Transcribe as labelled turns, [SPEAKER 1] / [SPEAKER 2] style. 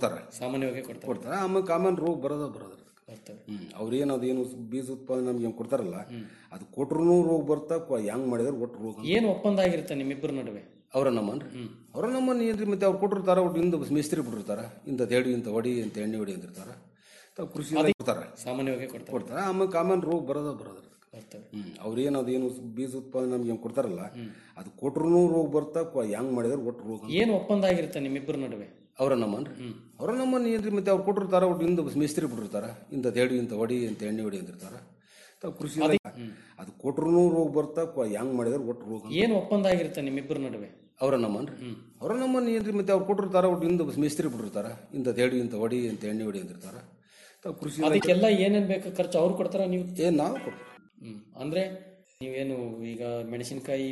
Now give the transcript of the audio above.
[SPEAKER 1] ಕೊಡ್ತಾರೆ
[SPEAKER 2] ಸಾಮಾನ್ಯವಾಗಿ ಕೊಡ್ತಾರೆ
[SPEAKER 1] ಕೊಡ್ತಾರೆ ಆಮೇಲೆ ಕಾಮನ್ ರೋಗ ಬರೋದ ಬರೋದ್ರ
[SPEAKER 2] ಬರ್ತವೆ
[SPEAKER 1] ಹ್ಮ್ ಅವ್ರೇನು ಅದೇನು ಬೀಜ ಉತ್ಪಾದನೆ ನಮ್ಗೆ ಏನು ಕೊಡ್ತಾರಲ್ಲ ಅದು ಕೊಟ್ರು ರೋಗ ಬರ್ತಾ ಹೆಂಗ್ ಮಾಡಿದ್ರೆ ಒಟ್ಟು ರೋಗ
[SPEAKER 2] ಏನು ಒಪ್ಪಂದ ಆಗಿರುತ್ತೆ ನಿಮ್ಮಿಬ್ಬರ ನಡುವೆ
[SPEAKER 1] ಅವ್ರ ನಮ್ಮನ್ರಿ ಅವ್ರ ನಮ್ಮನ್ನ ಏನ್ರಿ ಮತ್ತೆ ಅವ್ರು ಕೊಟ್ಟಿರ್ತಾರ ಒಟ್ಟು ಇಂದ ಮೇಸ್ತ್ರಿ ಬಿಟ್ಟಿರ್ತಾರ ಇಂಥ ಹೇಳಿ ಇಂಥ ಹೊಡಿ ಇಂಥ ಎಣ್ಣೆ ಹೊಡಿ ಅಂತಿರ್ತಾರ ತಾವು ಕೃಷಿ ಕೊಡ್ತಾರೆ
[SPEAKER 2] ಸಾಮಾನ್ಯವಾಗಿ ಕೊಡ್ತಾರೆ
[SPEAKER 1] ಕೊಡ್ತಾರೆ ಆಮೇಲೆ ಕಾಮನ್ ರೋಗ ಬರೋದ ಬರೋದ್ರ
[SPEAKER 2] ಬರ್ತವೆ
[SPEAKER 1] ಹ್ಮ್ ಅವ್ರೇನು ಅದೇನು ಬೀಜ ಉತ್ಪಾದನೆ ನಮ್ಗೆ ಏನು ಕೊಡ್ತಾರಲ್ಲ ಅದು ಕೊಟ್ರು ರೋಗ ಬರ್ತಾ ಹೆಂಗ್ ಮಾಡಿದ್ರೆ ಒಟ್ಟು ರೋಗ
[SPEAKER 2] ಏನು ಒಪ್ಪಂದ ಆಗಿರುತ್ತೆ ನಿಮ್ಮಿಬ್ಬರ ನಡುವೆ
[SPEAKER 1] ಅವ್ರ ನಮ್ಮನ್ರಿ ಅವ್ರ ನಮ್ಮನ್ನ ಏನ್ರಿ ಮತ್ತೆ ಅವ್ರು ಕೊಟ್ಟಿರ್ತಾರ ಒಟ್ಟು ಇಂದ ಮೇಸ್ತ್ರಿ ಬಿಟ್ಟಿರ್ತಾರ ಇಂಥ ಹೇಳಿ ಇಂಥ ಹೊಡಿ ಇಂಥ ಎಣ್ಣೆ ಹೊಡಿ ಅಂತಿರ್ತಾರ ತಾವು ಕೃಷಿ ಅದು ಕೊಟ್ರು ರೋಗ ಬರ್ತಾ ಹೆಂಗ್ ಮಾಡಿದ್ರೆ ಒಟ್ಟು ರೋಗ
[SPEAKER 2] ಏನು ಒಪ್ಪಂದ ಆಗಿರುತ್ತೆ ನಿಮ್ಮಿಬ್ಬರ ನಡುವೆ
[SPEAKER 1] ಅವ್ರ ನಮ್ಮನ್ರಿ ಅವ್ರ ನಮ್ಮನ್ನ ಏನ್ರಿ ಮತ್ತೆ ಅವ್ರು ಕೊಟ್ಟಿರ್ತಾರ ಒಟ್ಟು ಇಂದ ಮೇಸ್ತ್ರಿ ಬಿಟ್ಟಿರ್ತಾರ ಇಂಥ ಹೇಳಿ ಇಂಥ ಹೊಡಿ ಇಂಥ ಎಣ್ಣೆ ಹೊಡಿ ಅಂತಿರ್ತಾರ ತಾವು ಕೃಷಿ
[SPEAKER 2] ಅದಕ್ಕೆಲ್ಲ ಏನೇನ್ ಬೇಕು ಖರ್ಚು ಅವ್ರು ಕೊಡ್ತಾರ ನೀವು
[SPEAKER 1] ಏನ್ ನಾವು ಕೊಡ್ತೀವಿ
[SPEAKER 2] ಹ್ಮ್ ಅಂದ್ರೆ ನೀವೇನು ಈಗ ಮೆಣಸಿನಕಾಯಿ